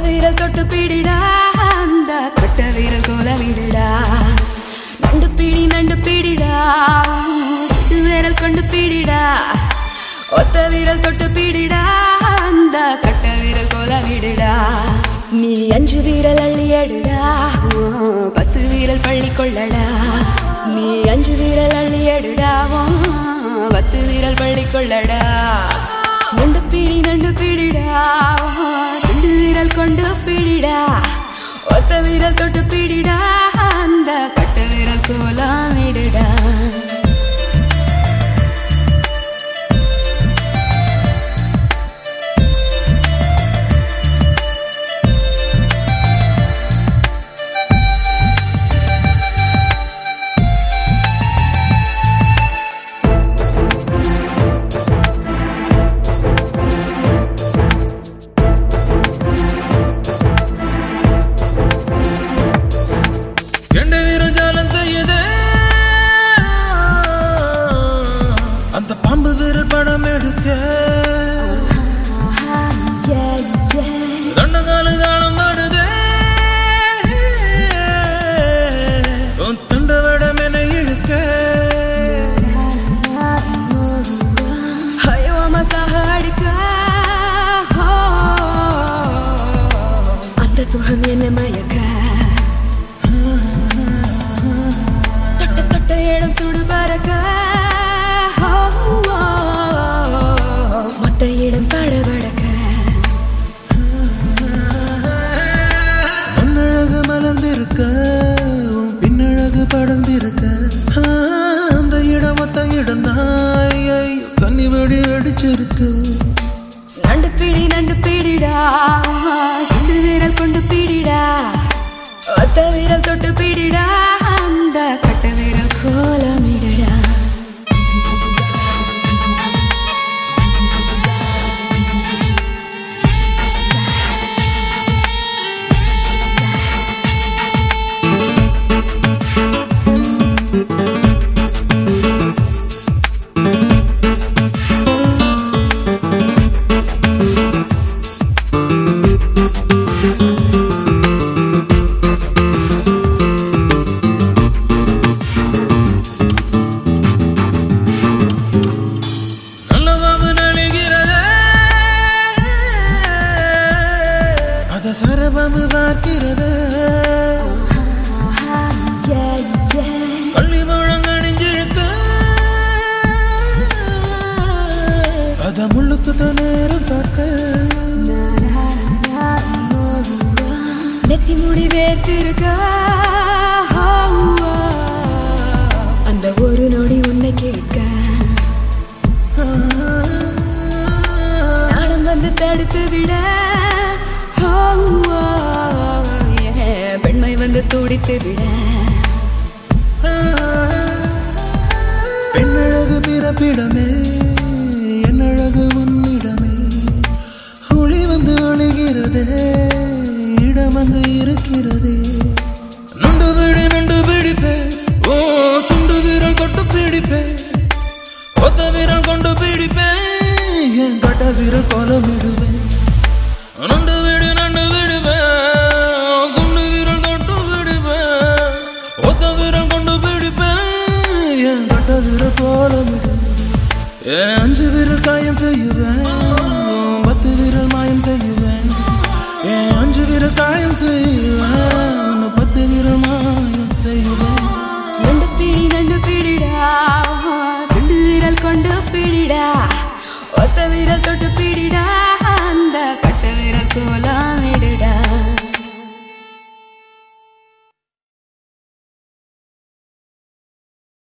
விரல் தொட்டு பிடிடா அந்த கட்ட விரல் கோல விடுடா நண்டு பிடி நண்டு பிடிடா சிறு விரல் கொண்டு பிடிடா ஒத்த விரல் தொட்டு பிடிடா அந்த கட்ட விரல் கோல விடுடா நீ அஞ்சு வீரல் அள்ளி எடுடா ஓ, பத்து வீரல் பள்ளி கொள்ளடா நீ அஞ்சு வீரல் அள்ளி எடுடா ஓ, பத்து வீரல் பள்ளி கொள்ளடா நண்டு பிடி நண்டு பிடிடா சிண்டு வீரல் கொண்டு பிடிடா ஒத்த வீரல் தொட்டு பிடிடா அந்த கட்ட வீரல் கோலாம் விடுடா கெண்ட வீரன் ஜாலம் செய்யுதே அந்த பாம்பு வீரல் படம் எடுக்க Yeah, yeah. தண்டகாலு தாளம் ஆடுதே உன் தண்டவடம் என இழுக்க ஐயோ மசாக அடிக்க அந்த சுகம் என்ன மயக்க தொட்ட தொட்ட இடம் சுடு பறக்க மொத்த இடம் படபடக்க மண்ணழகு மலர்ந்திருக்க உன் பின்னழகு படர்ந்திருக்க ஆ, அந்த இடம் மொத்த இடம் தான் கண்ணி வெடி வெடிச்சிருக்கு நண்டு பிடி நண்டு பிடிடா சிந்து வீரல் கொண்டு பிடிடா ஒத்த வீரல் தொட்டு பிடிடா அந்த கட்ட வீரல் கோலமிடடா நல்லவாவு நழுகிறதே அத சரபாம்பு பார்க்கிறது Yeah, yeah. கள்ளி முழங்கணிஞ்சிருக்கு அத முள்ளுக்கு தான் நேரம் பார்க்க நெத்தி முடி வேர்த்திருக்க அந்த ஒரு நொடி உன்னை கேட்க நாணம் வந்து தடுத்து விட பெண்மை வந்து துடித்து விட பெண்ணழகு பிறப்பிடமே என்னழகு உன்னிடமே ஒளி வந்து ஒளிகிறதே இடம் அங்கு இருக்கிறதே நண்டு பிடி நண்டு பிடிப்பேன் ஓ சுண்டு வீரல் கொண்டு பிடிப்பேன் ஒத்த வீரல் கொண்டு பிடிப்பேன் என் கட்ட வீரல் கொலமிடுவேன் நண்டு வீடு நண்டு விடுவேன் குண்டு வீரல் கொண்டு பிடிப்பேன் ஒத்த வீரல் கொண்டு பிடிப்பேன் என் கட்ட வீரல் கொலமிடுவேன் என் அஞ்சு வீரல் காயம் செய்யுவேன் பத்து வீரல் மாயம் செய்யுவேன் என் அஞ்சு வீரல் காயம் செய்யுவேன் உன்னை பத்து வீரல் மாயம் செய்யுவேன் நண்டு பிடி நண்டு பிடிடா சுண்டு வீரல் கொண்டு பிடிடா ஒத்த வீரல் தொட்டு பிடிடா அந்த கட்ட வீரல் கோலாம் விடுடா